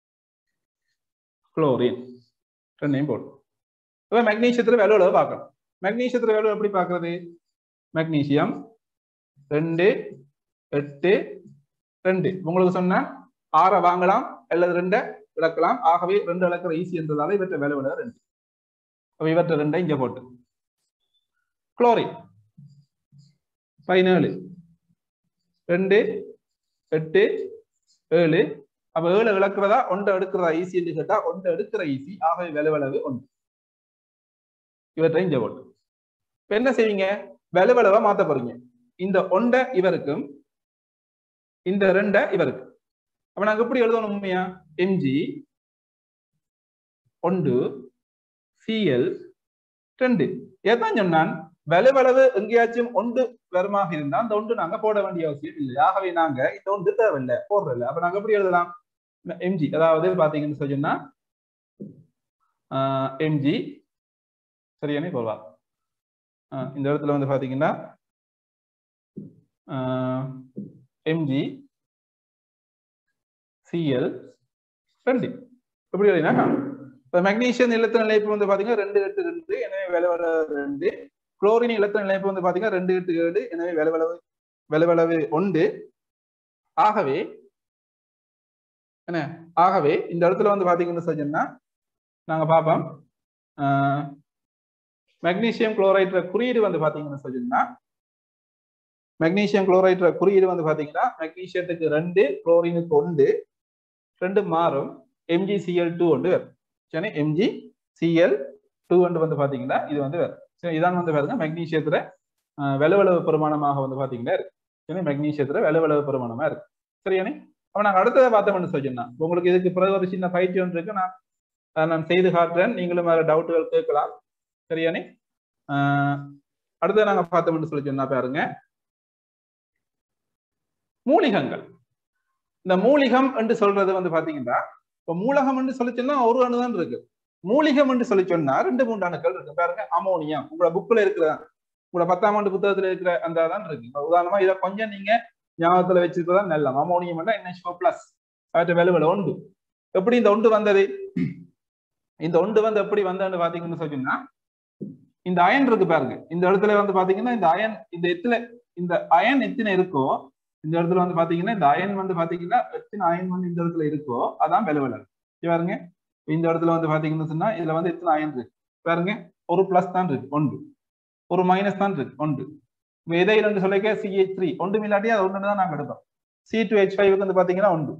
குளோரின் ரெண்டையும் போடும் இப்ப மெக்னீசியத்துல வேலையோட பார்க்கணும் மெக்னீசியத்துல வேலை எப்படி பார்க்கறது மெக்னீசியம் ரெண்டு எட்டு ரெண்டு உங்களுக்கு சொன்ன ஆறை வாங்கலாம் அல்லது ரெண்டை இழக்கலாம் ஆகவே ரெண்டு இழக்கிற ஈஸி என்றதால இவற்றை விலை விட ரெண்டு அப்ப இவற்றை ரெண்டை இங்க போட்டு குளோரின் பதினேழு ரெண்டு எட்டு ஏழு அப்ப ஏழு இழக்கிறதா ஒன்றை எடுக்கிறதா ஈஸி என்று கேட்டா ஒன்றை எடுக்கிற ஈஸி ஆகவே விலவளவு ஒன்று இவற்றை இங்க போட்டு இப்ப என்ன செய்வீங்க விலவளவை மாத்த போறீங்க இந்த ஒண்ட இவருக்கும் இந்த ரெண்ட இவருக்கு அப்ப நாங்க எப்படி எழுதணும் உண்மையா எம்ஜி ஒன்று சிஎல் ரெண்டு ஏதான் சொன்னான் வலுவளவு எங்கேயாச்சும் ஒன்று வருமாக இருந்தா அந்த ஒன்று நாங்க போட வேண்டிய அவசியம் இல்லை ஆகவே நாங்க இந்த ஒன்று தேவையில்லை போடுறதில்ல அப்ப நாங்க எப்படி எழுதலாம் எம்ஜி அதாவது பாத்தீங்கன்னு சொன்னா எம்ஜி சரியானே போவா இந்த இடத்துல வந்து பாத்தீங்கன்னா எம்ஜி சிஎல் ரெண்டு எப்படி எழுதினா இப்போ மெக்னீசியம் நிலத்த நிலைப்பு வந்து பாத்தீங்கன்னா ரெண்டு எட்டு ரெண்டு எனவே விலவள ரெண்டு குளோரின் இலத்த நிலைப்பு வந்து பாத்தீங்கன்னா ரெண்டு எட்டு ஏழு எனவே விலவளவு விலவளவு ஒன்று ஆகவே என்ன ஆகவே இந்த இடத்துல வந்து பாத்தீங்கன்னு சொன்னா நாங்க பார்ப்போம் மெக்னீசியம் குளோரைட்ர குறியீடு வந்து பாத்தீங்கன்னு சொன்னா மெக்னீசியம் குளோரைட்ர குறியீடு வந்து பாத்தீங்கன்னா மெக்னீசியத்துக்கு ரெண்டு குளோரினுக்கு ஒன்று ரெண்டு மாறும் எம்ஜிசிஎல் டூ ஒன்று வரும் சரி எம்ஜி சிஎல் டூ வந்து வந்து பாத்தீங்கன்னா இது வந்து வேறு சரி இதான் வந்து பாருங்க மெக்னீசியத்துல விலவளவு பெருமானமாக வந்து பாத்தீங்கன்னா இருக்கு சரி மெக்னீசியத்துல விலவளவு பெருமானமா இருக்கு சரியானே அப்ப நாங்க அடுத்ததை பார்த்தோம்னு சொன்னா உங்களுக்கு இதுக்கு பிறகு ஒரு சின்ன பயிற்சி ஒன்று இருக்கு நான் அதை நான் செய்து காட்டுறேன் நீங்களும் வேற டவுட்டுகள் கேட்கலாம் சரியானே ஆஹ் அடுத்தது நாங்க பார்த்தோம்னு சொல்லி சொன்னா பாருங்க மூலிகங்கள் இந்த மூலிகம் என்று சொல்றது வந்து பாத்தீங்கன்னா இப்ப மூலகம் என்று சொல்லி சொன்னா ஒரு அணுதான் இருக்கு மூலிகம் என்று சொல்லி சொன்னா ரெண்டு மூன்று அணுக்கள் இருக்கு பாருங்க அமோனியம் உங்களோட புக்ல இருக்கிற உங்களோட பத்தாம் ஆண்டு புத்தகத்துல இருக்கிற அந்த தான் இருக்கு இப்ப உதாரணமா இதை கொஞ்சம் நீங்க ஞாபகத்துல வச்சிருக்கதா நல்ல அமோனியம் என்ஹெச்ஓ பிளஸ் அவற்றை வெலுவல ஒன்று எப்படி இந்த ஒன்று வந்தது இந்த ஒன்று வந்து எப்படி வந்ததுன்னு பாத்தீங்கன்னு சொன்னீங்கன்னா இந்த அயன் இருக்கு பாருங்க இந்த இடத்துல வந்து பாத்தீங்கன்னா இந்த அயன் இந்த எத்துல இந்த அயன் எத்தனை இருக்கோ இந்த இடத்துல வந்து பாத்தீங்கன்னா இந்த அயன் வந்து பாத்தீங்கன்னா எத்தனை அயன் வந்து இந்த இடத்துல இருக்கோ அதான் வெலுவலர் பாருங்க இந்த இடத்துல வந்து பாத்தீங்கன்னு சொன்னா இதுல வந்து எத்தனை அயன் இருக்கு பாருங்க ஒரு பிளஸ் தான் இருக்கு ஒன்று ஒரு மைனஸ் தான் இருக்கு ஒன்று இப்ப எதை ரெண்டு சொல்லிக்க சிஹெச் த்ரீ ஒன்று இல்லாட்டி அது ஒன்று தான் நாங்க எடுப்போம் சி டூ ஹெச் ஃபைவ் வந்து பாத்தீங்கன்னா ஒன்று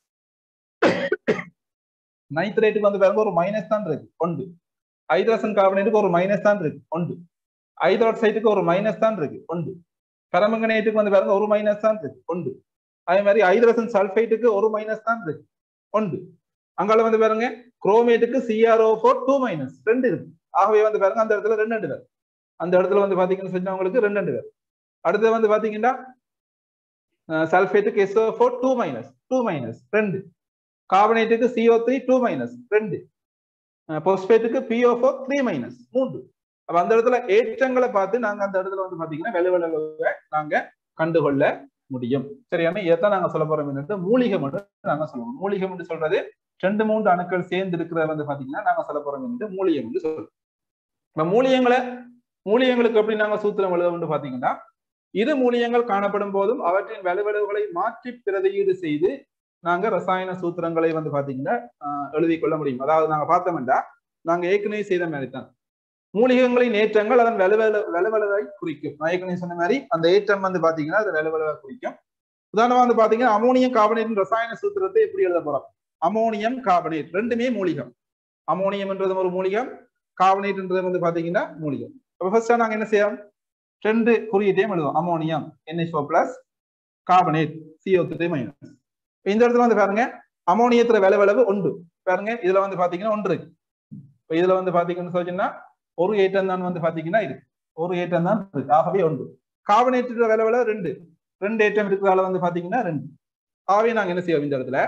நைட்ரேட்டுக்கு வந்து பாருங்க ஒரு மைனஸ் தான் இருக்கு ஒன்று ஹைட்ரசன் கார்பனேட்டுக்கு ஒரு மைனஸ் தான் இருக்கு ஒன்று ஹைட்ராக்சைடுக்கு ஒரு மைனஸ் தான் இருக்கு ஒன்று கரமங்கனேட்டுக்கு வந்து பாருங்க ஒரு மைனஸ் தான் இருக்கு ஒன்று அதே மாதிரி ஹைட்ரசன் சல்ஃபைட்டுக்கு ஒரு மைனஸ் தான் இருக்கு ஒன்று அங்கால வந்து பாருங்க குரோமேட்டுக்கு சிஆர்ஓ ஃபோர் டூ மைனஸ் ரெண்டு இருக்கு ஆகவே வந்து பாருங்க அந்த இடத்துல ரெண்டு ரெண்டு பேர் அந்த இடத்துல வந்து பாத்தீங்கன்னு சொன்னவங்களுக்கு ரெண்டு ரெண்டு பேர் அடுத்தது வந்து பாத்தீங்கன்னா சல்ஃபேட்டுக்கு S O four two minus two minus ரெண்டு கார்பனேட்டுக்கு சிஓ த்ரீ டூ மைனஸ் ரெண்டு பொஸ்பேட்டுக்கு பிஓ ஃபோர் த்ரீ மைனஸ் மூன்று அப்ப அந்த இடத்துல ஏற்றங்களை பார்த்து நாங்க அந்த இடத்துல வந்து பாத்தீங்கன்னா விளைவளவை நாங்க கண்டுகொள்ள முடியும் சரியான இதைத்தான் நாங்க சொல்ல போறோம் என்னட்டு மூலிகம் என்று நாங்க சொல்லுவோம் மூலிகம் என்று சொல்றது ரெண்டு மூன்று அணுக்கள் சேர்ந்து இருக்கிறத வந்து பாத்தீங்கன்னா நாங்க சொல்ல போறோம் என்று மூலியம் என்று சொல்றோம் இப்ப மூலியங்களை மூலியங்களுக்கு எப்படி நாங்க சூத்திரம் எழுதணும்னு பாத்தீங்கன்னா இரு மூலியங்கள் காணப்படும் போதும் அவற்றின் விளைவளவுகளை மாற்றி பிரதியீடு செய்து நாங்க ரசாயன சூத்திரங்களை வந்து பாத்தீங்கன்னா எழுதி கொள்ள முடியும் அதாவது நாங்க பார்த்தோம்னா நாங்க ஏற்கனவே செய்த மாதிரி தான் மூலிகங்களின் ஏற்றங்கள் அதன் விளவல விளவளவை குறிக்கும் நான் ஏற்கனவே சொன்ன மாதிரி அந்த ஏற்றம் வந்து பாத்தீங்கன்னா அது விளவளவை குறிக்கும் உதாரணமா வந்து பாத்தீங்கன்னா அமோனியம் கார்பனேட் ரசாயன சூத்திரத்தை எப்படி எழுத போறோம் அமோனியம் கார்பனேட் ரெண்டுமே மூலிகம் அமோனியம் என்றது ஒரு மூலிகம் கார்பனேட்ன்றது வந்து பாத்தீங்கன்னா மூலிகம் அப்ப ஃபர்ஸ்டா நாங்க என்ன செய்யலாம் ரெண்டு குறியீட்டையும் எழுதுவோம் ammonium N H O plus carbonate C O three minus இந்த இடத்துல வந்து பாருங்க அமோனியத்துல விளவளவு ஒன்று பாருங்க இதுல வந்து பாத்தீங்கன்னா ஒன்று இருக்கு இப்ப இதுல வந்து பாத்தீங்கன்னு சொல்லிச்சுன்னா ஒரு ஏற்றம் தான் வந்து பாத்தீங்கன்னா இது ஒரு ஏற்றம் தான் இருக்கு ஆகவே ஒன்று கார்பனேட்டோட விளவளவு ரெண்டு ரெண்டு ஏற்றம் இருக்கிறதால வந்து பாத்தீங்கன்னா ரெண்டு ஆகவே நாங்க என்ன செய்வோம் இந்த இடத்துல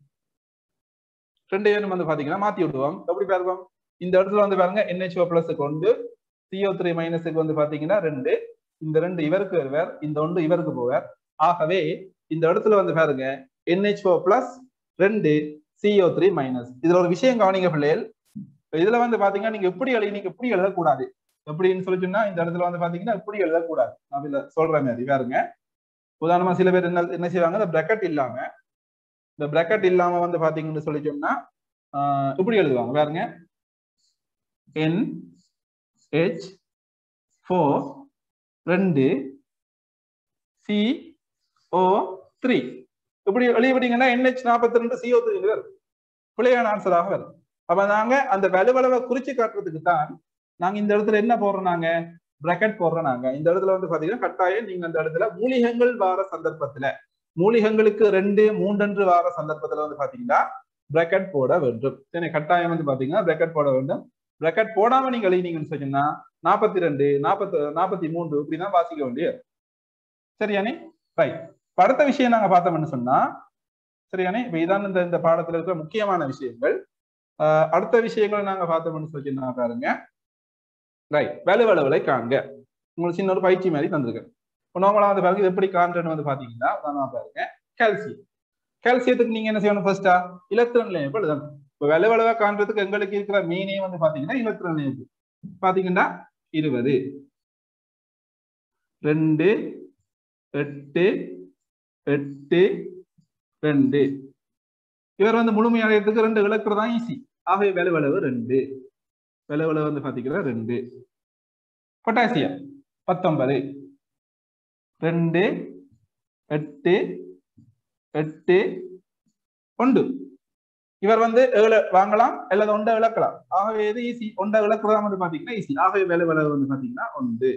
ரெண்டு ஏற்றம் வந்து பாத்தீங்கன்னா மாத்தி விடுவோம் எப்படி பாருவோம் இந்த இடத்துல வந்து பாருங்க என்ஹெச்ஓ பிளஸுக்கு ஒன்று சிஓ த்ரீ மைனஸுக்கு வந்து பாத்தீங்கன்னா ரெண்டு இந்த ரெண்டு இவருக்கு வருவார் இந்த ஒன்று இவருக்கு போவார் ஆகவே இந்த இடத்துல வந்து பாருங்க என்ஹெச்ஓ பிளஸ் ரெண்டு சிஓ த்ரீ மைனஸ் இதுல ஒரு விஷயம் கவனிங்க பிள்ளைகள் இதுல வந்து பாத்தீங்கன்னா நீங்க எப்படி எழுதி நீங்க எப்படி எழுதக்கூடாது எப்படின்னு சொல்லி சொன்னா இந்த இடத்துல வந்து பாத்தீங்கன்னா இப்படி எழுதக்கூடாது நான் இதுல சொல்ற மாதிரி பாருங்க உதாரணமா சில பேர் என்ன என்ன செய்வாங்க இந்த பிரக்கெட் இல்லாம இந்த பிரக்கெட் இல்லாம வந்து பாத்தீங்கன்னு சொல்லி சொன்னா இப்படி எழுதுவாங்க பாருங்க என் ஹெச் ஃபோர் ரெண்டு சி ஓ த்ரீ இப்படி எழுதிவிட்டீங்கன்னா என்ஹெச் நாற்பத்தி ரெண்டு சிஓ த்ரீ வரும் பிள்ளையான ஆன்சராக வரும் அப்ப நாங்க அந்த வலுவளவை குறிச்சு காட்டுறதுக்கு தான் நாங்க இந்த இடத்துல என்ன போடுறோம் நாங்க பிரக்கெட் போடுறோம் நாங்க இந்த இடத்துல வந்து பாத்தீங்கன்னா கட்டாயம் நீங்க அந்த இடத்துல மூலிகங்கள் வார சந்தர்ப்பத்துல மூலிகங்களுக்கு ரெண்டு மூன்றன்று வார சந்தர்ப்பத்துல வந்து பாத்தீங்கன்னா பிரக்கெட் போட வேண்டும் சரி கட்டாயம் வந்து பாத்தீங்கன்னா பிரக்கெட் போட வேண்டும் பிரக்கெட் போடாம நீங்க எழுதினீங்கன்னு சொன்னீங்கன்னா நாற்பத்தி ரெண்டு நாற்பத்தி நாற்பத்தி மூன்று இப்படிதான் வாசிக்க வேண்டிய சரியானே ரைட் அடுத்த விஷயம் நாங்க பார்த்தோம்னு சொன்னா சரியானே இப்ப இதான் இந்த இந்த பாடத்துல இருக்கிற முக்கியமான விஷயங்கள் அடுத்த விஷயங்களை நாங்க பார்த்தோம்னு சொல்லினா பாருங்க ரைட் வலுவளவுகளை காண்க உங்களுக்கு சின்ன ஒரு பயிற்சி மாதிரி தந்திருக்கேன் இப்போ நார்மலா வந்து பாருங்க இது எப்படி காண்றேன்னு வந்து பாத்தீங்கன்னா உதாரணமா பாருங்க கால்சியம் கால்சியத்துக்கு நீங்க என்ன செய்யணும் ஃபர்ஸ்டா இலத்திரன் நிலையம் எழுதணும் இப்போ வலுவளவை காண்றதுக்கு எங்களுக்கு இருக்கிற மீனே வந்து பாத்தீங்கன்னா இலத்திரன் நிலையம் பாத்தீங்கன்னா இருபது ரெண்டு எட்டு எட்டு ரெண்டு இவர் வந்து முழுமை அடையறதுக்கு ரெண்டு விளக்குறது தான் ஈஸி ஆகவே விலவளவு ரெண்டு விலவளவு வந்து பாத்தீங்கன்னா ரெண்டு பொட்டாசியம் பத்தொன்பது ரெண்டு எட்டு எட்டு ஒன்று இவர் வந்து ஏழு வாங்கலாம் அல்லது ஒன்றை இழக்கலாம் ஆகவே எது ஈஸி ஒன்றை இழக்கிறதா வந்து பாத்தீங்கன்னா ஈஸி ஆகவே விலை விலை வந்து பாத்தீங்கன்னா ஒன்று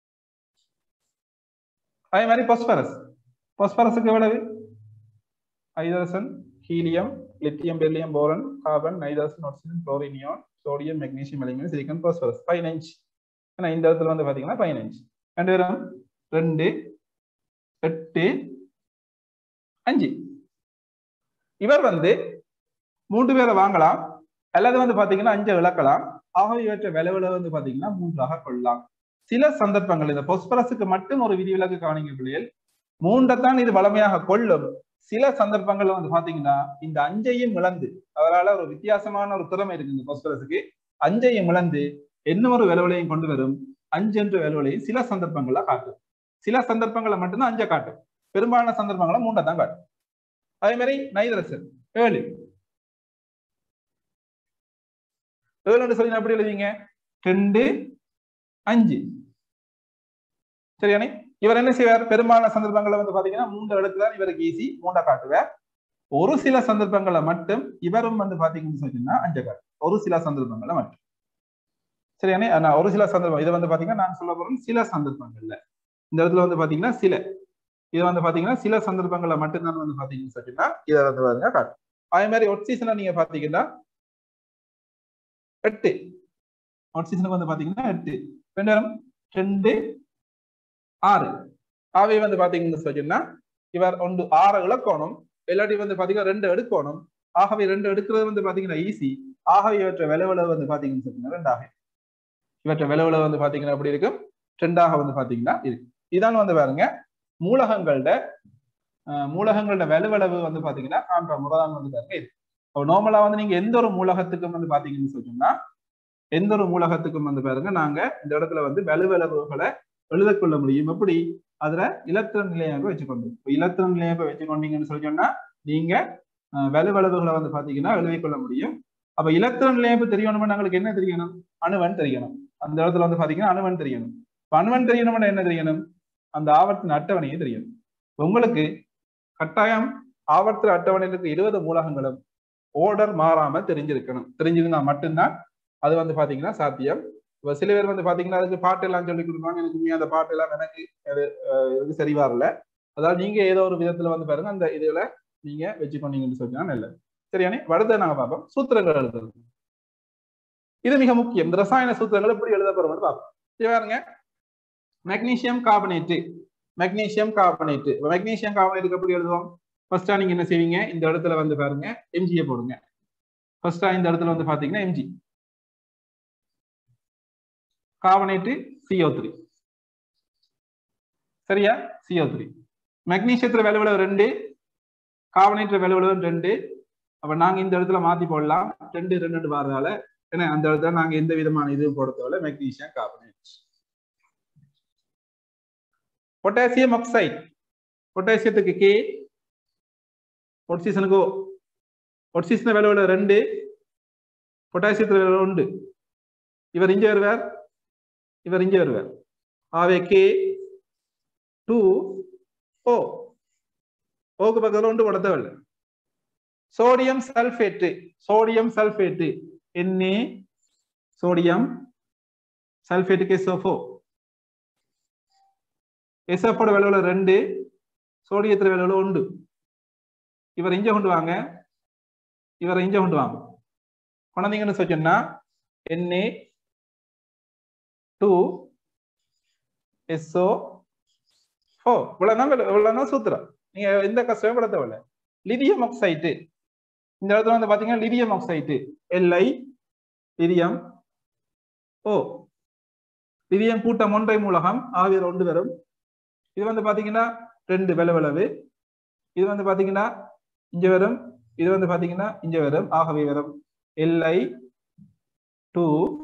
அதே மாதிரி பொஸ்பரஸ் பொஸ்பரஸுக்கு எவ்வளவு hydrogen helium lithium beryllium boron carbon nitrogen oxygen குளோரினியான் sodium magnesium aluminium silicon phosphorus பதினஞ்சு ஏன்னா இந்த இடத்துல வந்து பாத்தீங்கன்னா பதினஞ்சு ரெண்டு பேரும் ரெண்டு எட்டு அஞ்சு இவர் வந்து மூன்று பேரை வாங்கலாம் அல்லது வந்து பாத்தீங்கன்னா அஞ்சு இழக்கலாம் ஆக இவற்றை விளைவுல வந்து பாத்தீங்கன்னா மூன்றாக கொள்ளலாம் சில சந்தர்ப்பங்கள் இந்த பொஸ்பரஸுக்கு மட்டும் ஒரு விதிவிலக்கு கவனிங்க பிள்ளைகள் மூன்றைத்தான் இது வளமையாக கொள்ளும் சில சந்தர்ப்பங்கள்ல வந்து பாத்தீங்கன்னா இந்த அஞ்சையும் இழந்து அவரால் ஒரு வித்தியாசமான ஒரு திறமை இருக்கு இந்த பொஸ்பரஸுக்கு அஞ்சையும் இழந்து என்ன ஒரு விளைவுலையும் கொண்டு வரும் அஞ்சு என்ற விளைவுலையும் சில சந்தர்ப்பங்கள்ல காட்டும் சில சந்தர்ப்பங்களை மட்டும்தான் அஞ்சை காட்டும் பெரும்பாலான சந்தர்ப்பங்களை மூன்றை தான் காட்டும் அதே மாதிரி நைதரசன் ஏழு ஏழு சொல்லி எப்படி எழுதிங்க ரெண்டு அஞ்சு சரியானே இவர் என்ன செய்வார் பெரும்பாலான சந்தர்ப்பங்கள்ல வந்து பாத்தீங்கன்னா மூன்று இடத்துல தான் இவருக்கு ஈஸி மூண்டை காட்டுவார் ஒரு சில சந்தர்ப்பங்களை மட்டும் இவரும் வந்து பாத்தீங்கன்னு சொன்னீங்கன்னா அஞ்சு காட்டு ஒரு சில சந்தர்ப்பங்களை மட்டும் சரியானே நான் ஒரு சில சந்தர்ப்பம் இது வந்து பாத்தீங்கன்னா நான் சொல்ல போறேன் சில சந்தர்ப்பங்கள்ல இந்த இடத்துல வந்து பாத்தீங்கன்னா சில இது வந்து பாத்தீங்கன்னா சில சந்தர்ப்பங்கள்ல மட்டும்தான் வந்து பாத்தீங்கன்னு சொன்னீங்கன்னா இதை வந்து பாருங்க காட்டும் அதே மாதிரி ஒட் சீசனை நீங்க பாத்தீங்கன்னா எட்டு ஒட் சீசனுக்கு வந்து பாத்தீங்கன்னா எட்டு ரெண்டு நேரம் ரெண்டு ஆறு ஆவே வந்து பாத்தீங்கன்னு சொன்னா இவர் ஒன்று ஆறு இலக்கோணம் இல்லாட்டி வந்து பாத்தீங்கன்னா ரெண்டு எடுக்கணும் ஆகவே ரெண்டு எடுக்கிறது வந்து பாத்தீங்கன்னா ஈஸி ஆகவே இவற்றை விளைவுல வந்து பாத்தீங்கன்னு சொன்னா ரெண்டாக இவற்றை விளைவுல வந்து பாத்தீங்கன்னா அப்படி இருக்கும் ரெண்டாக வந்து பாத்தீங்கன்னா இருக்கு இதான் வந்து பாருங்க மூலகங்கள்ட மூலகங்களோட விளைவளவு வந்து பாத்தீங்கன்னா காண்ற முறைதான் வந்து பாருங்க இது இப்போ நார்மலா வந்து நீங்க எந்த ஒரு மூலகத்துக்கும் வந்து பாத்தீங்கன்னு சொன்னோம்னா எந்த ஒரு மூலகத்துக்கும் வந்து பாருங்க நாங்க இந்த இடத்துல வந்து வலுவளவுகளை எழுதக்கொள்ள முடியும் எப்படி அதுல இலத்திர நிலையாக வச்சுக்கொண்டு இப்போ இலத்திர நிலையாக வச்சுக்கொண்டீங்கன்னு சொல்லி சொன்னா நீங்க வலுவளவுகளை வந்து பாத்தீங்கன்னா எழுதிக்கொள்ள முடியும் அப்ப இலத்திர நிலையப்பு தெரியணும்னா எங்களுக்கு என்ன தெரியணும் அணுவன் தெரியணும் அந்த இடத்துல வந்து பாத்தீங்கன்னா அணுவன் தெரியணும் இப்ப அணுவன் தெரியணும்னா என்ன தெரியணும் அந்த ஆவர்த்தின அட்டவணையை தெரியணும் உங்களுக்கு கட்டாயம் ஆவர்த்தன அட்டவணையில் இருக்க இருபது மூலகங்களும் ஓர்டர் மாறாம தெரிஞ்சிருக்கணும் தெரிஞ்சிருந்தா மட்டும்தான் அது வந்து பாத்தீங்கன்னா சாத்தியம் இப்ப சில பேர் வந்து பாத்தீங்கன்னா அதுக்கு பாட்டு எல்லாம் சொல்லி கொடுப்பாங்க எனக்கு அந்த பாட்டு எல்லாம் எனக்கு இது சரி வரல அதாவது நீங்க ஏதோ ஒரு விதத்துல வந்து பாருங்க அந்த இதுல நீங்க வச்சுக்கொண்டீங்கன்னு சொன்னா நல்லது சரியானே அடுத்த நாங்க பார்ப்போம் சூத்திரங்கள் எழுதுறது இது மிக முக்கியம் இந்த ரசாயன சூத்திரங்கள் எப்படி எழுத போறோம்னு பார்ப்போம் சரி பாருங்க magnesium carbonate magnesium carbonate magnesium கார்பனேட்டுக்கு எப்படி எழுதுவோம் ஃபர்ஸ்டா நீங்க என்ன செய்வீங்க இந்த இடத்துல வந்து பாருங்க எம்ஜியை போடுங்க ஃபர்ஸ்டா இந்த இடத்துல வந்து பாத்தீங்கன்னா எம்ஜி கார்பனேட்டு சிஓ த்ரீ சரியா சிஓ த்ரீ மெக்னீசியத்துல விளைவுளவு ரெண்டு கார்பனேட்ல விளைவுளவு ரெண்டு அப்ப நாங்க இந்த இடத்துல மாத்தி போடலாம் ரெண்டு ரெண்டு ரெண்டு வாரதால ஏன்னா அந்த இடத்துல நாங்க எந்த விதமான இது போட தேவையில்ல மெக்னீசியம் கார்பனேட் பொட்டாசியம் ஆக்சைடு பொட்டாசியத்துக்கு கே ஒட்சிசனுக்கு ஒட்சிசன விளைவுல ரெண்டு பொட்டாசியத்துல விளைவு உண்டு இவர் இங்க வருவார் இவர் இங்க வருவார் ஆவே கே டூ ஓ ஓக்கு பக்கத்துல ஒன்று போட தேவையில்லை sodium sulphate sodium sulphate NA sodium சல்பேட்டுக்கு எஸ்ஓஃபோ எஸ்எஃபோட விளைவுல ரெண்டு சோடியத்துல விளைவுல உண்டு இவர் இஞ்ச கொண்டு வாங்க இவர் இஞ்ச கொண்டு வாங்க கொண்டீங்கன்னு சொன்னா என்ஏ டூ எஸ்ஓ ஃபோ இவ்வளவுதான் இவ்வளவுதான் சூத்திரம் நீங்க எந்த கஷ்டமே பட தேவையில்ல லிதியம் ஆக்சைட்டு இந்த இடத்துல வந்து பாத்தீங்கன்னா lithium oxide LI lithium O lithium கூட்டம் ஒன்றை மூலகம் ஆவியர் ஒன்று வரும் இது வந்து பாத்தீங்கன்னா ரெண்டு விளவளவு இது வந்து பாத்தீங்கன்னா இங்க வரும் இது வந்து பாத்தீங்கன்னா இங்க வரும் ஆகவே வரும் எல்ஐ டூ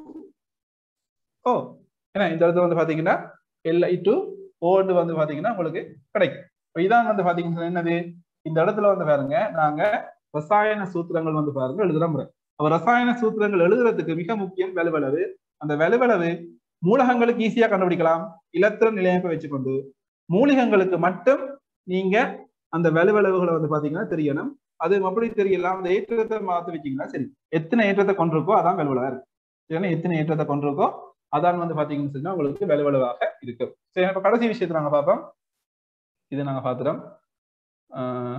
ஓ ஏன்னா இந்த இடத்துல வந்து பாத்தீங்கன்னா எல்ஐ டூ ஓன்னு வந்து பாத்தீங்கன்னா உங்களுக்கு கிடைக்கும் இதான் வந்து பாத்தீங்கன்னா என்னது இந்த இடத்துல வந்து பாருங்க நாங்க ரசாயன சூத்திரங்கள் வந்து பாருங்க எழுதுற முறை அப்ப ரசாயன சூத்திரங்கள் எழுதுறதுக்கு மிக முக்கியம் விலவளவு அந்த விலவளவு மூலகங்களுக்கு ஈஸியா கண்டுபிடிக்கலாம் இலத்திர நிலையப்ப வச்சுக்கொண்டு மூலிகங்களுக்கு மட்டும் நீங்க அந்த விலவளவுகளை வந்து பாத்தீங்கன்னா தெரியணும் அது எப்படி தெரியலாம் அந்த ஏற்றத்தை மாத்தி வச்சீங்கன்னா சரி எத்தனை ஏற்றத்தை கொண்டிருக்கோ அதான் வலுவலா இருக்கு ஏன்னா எத்தனை ஏற்றத்தை கொண்டிருக்கோ அதான் வந்து பாத்தீங்கன்னு சொன்னா உங்களுக்கு வலுவலுவாக இருக்கு சரி இப்ப கடைசி விஷயத்தை நாங்க பார்ப்போம் இது நாங்க பாத்துறோம் ஆஹ்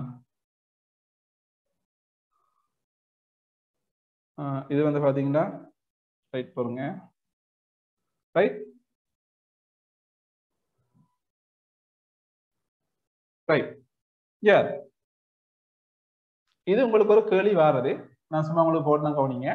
ஆஹ் இது வந்து பாத்தீங்கன்னா ரைட் போருங்க ரைட் ரைட் யா இது உங்களுக்கு ஒரு கேள்வி வாரது நான் சும்மா உங்களுக்கு போட்டு கவனிங்க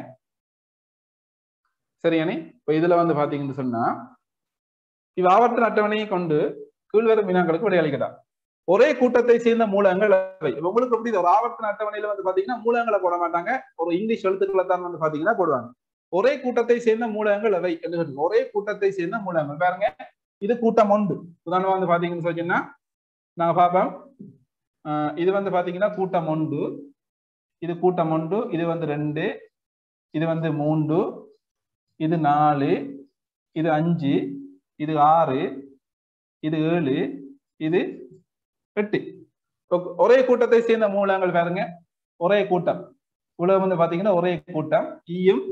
சரியானே இப்ப இதுல வந்து பாத்தீங்கன்னு சொன்னா இவ் ஆவர்த்தன அட்டவணையை கொண்டு கீழ்வரும் வினாக்களுக்கு விடையளிக்கிறார் ஒரே கூட்டத்தை சேர்ந்த மூலங்கள் அவை இப்ப உங்களுக்கு எப்படி ஒரு ஆவர்த்தன அட்டவணையில வந்து பாத்தீங்கன்னா மூலங்களை போட மாட்டாங்க ஒரு இங்கிலீஷ் எழுத்துக்களை தான் வந்து பாத்தீங்கன்னா போடுவாங்க ஒரே கூட்டத்தை சேர்ந்த மூலங்கள் அவை என்று சொல்லுங்க ஒரே கூட்டத்தை சேர்ந்த மூலங்கள் பாருங்க இது கூட்டம் ஒன்று உதாரணமா வந்து பாத்தீங்கன்னு சொன்னீங்கன்னா நாங்க பார்ப்போம் ஆஹ் இது வந்து பாத்தீங்கன்னா கூட்டம் ஒன்று இது கூட்டம் ஒன்று இது வந்து ரெண்டு இது வந்து மூன்று இது நாலு இது அஞ்சு இது ஆறு இது ஏழு இது எட்டு ஒரே கூட்டத்தை சேர்ந்த மூலங்கள் பாருங்க ஒரே கூட்டம் உலகம் வந்து பாத்தீங்கன்னா ஒரே கூட்டம் ஈயும்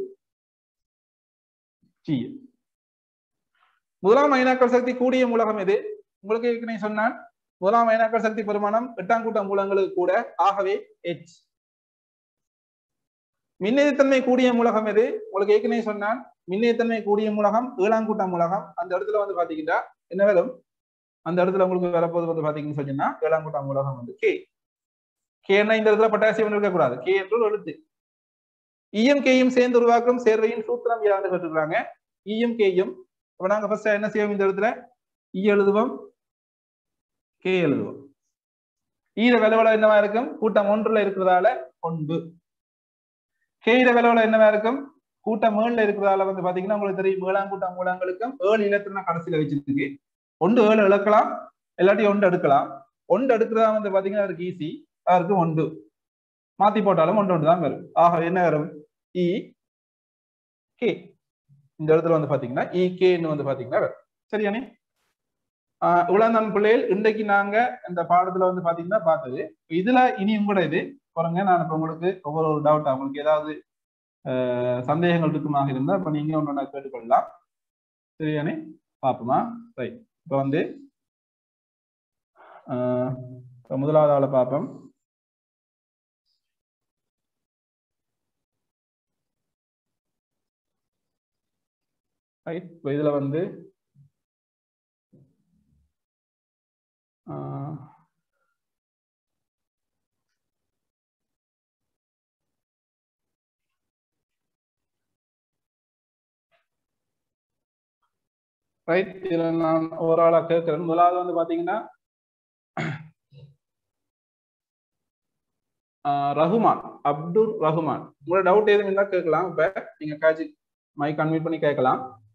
ஜியும் முதலாம் ஐநாக்கள் சக்தி கூடிய மூலகம் எது உங்களுக்கு ஏற்கனவே சொன்னான் முதலாம் ஐநாக்கள் சக்தி பெருமானம் எட்டாம் கூட்ட மூலங்களுக்கு கூட ஆகவே எச் மின்னெதிர்த்தன்மை கூடிய மூலகம் எது உங்களுக்கு ஏற்கனவே சொன்னான் மின்னேத்தன்மை கூடிய மூலகம் ஏழாம் கூட்ட மூலகம் அந்த இடத்துல வந்து பாத்தீங்கன்னா என்ன வரும் அந்த இடத்துல உங்களுக்கு வரப்போது வந்து பாத்தீங்கன்னு சொன்னீங்கன்னா ஏழாம் கூட்ட மூலகம் வந்து கே கேன்னா இந்த இடத்துல பொட்டாசியம் இருக்கக்கூடாது கே என்று ஒரு எழுத்து இஎம் கேயும் சேர்ந்து உருவாக்கும் சேர்வையின் சூத்திரம் யாருன்னு கேட்டுருக்காங்க இஎம் கேயும் அப்ப நாங்க ஃபர்ஸ்ட் என்ன செய்வோம் இந்த இடத்துல இ எழுதுவோம் கே எழுதுவோம் ஈர விலவல என்னவா இருக்கும் கூட்டம் ஒன்றுல இருக்கிறதால ஒன்று கேயிர விலவல என்னவா இருக்கும் கூட்டம் ஏழுல இருக்கிறதால வந்து பாத்தீங்கன்னா உங்களுக்கு தெரியும் ஏழாம் கூட்டம் மூலங்களுக்கும் ஏழு இலத்தின கடைசியில வச்சிருக்கு ஒன்று ஏழு இழக்கலாம் இல்லாட்டி ஒன்று எடுக்கலாம் ஒன்று எடுக்கிறதா வந்து பாத்தீங்கன்னா அவருக்கு ஈஸி அவருக்கு ஒன்று மாத்தி போட்டாலும் ஒன்று ஒன்று தான் வரும் ஆக என்ன வரும் இ கே இந்த இடத்துல வந்து பாத்தீங்கன்னா இ கேன்னு வந்து பாத்தீங்கன்னா வரும் சரியானே ஆஹ் இவ்வளவுதான் பிள்ளைகள் இன்றைக்கு நாங்க இந்த பாடத்துல வந்து பாத்தீங்கன்னா பார்த்தது இதுல இனியும் கூட இது பாருங்க நான் இப்ப உங்களுக்கு ஒவ்வொரு ஒரு டவுட் உங்களுக்கு ஏதாவது சந்தேகங்கள் இருக்குமாக இருந்தா இப்ப நீங்க ஒன்று கேட்டுக்கொள்ளலாம் சரியானே பாப்போமா ரைட் இப்ப வந்து இப்ப முதலாவது ஆளை பார்ப்போம் ரைட் இப்போ இதுல வந்து ரைட் இதுல நான் ஒரு ஆளா கேட்கிறேன் முதலாவது வந்து பாத்தீங்கன்னா ரகுமான் அப்துல் ரகுமான் உங்களோட டவுட் எதுவும் இருந்தா கேட்கலாம் இப்ப நீங்க காட்சி மைக் கன்வீட் பண்ணி கேட்கலாம்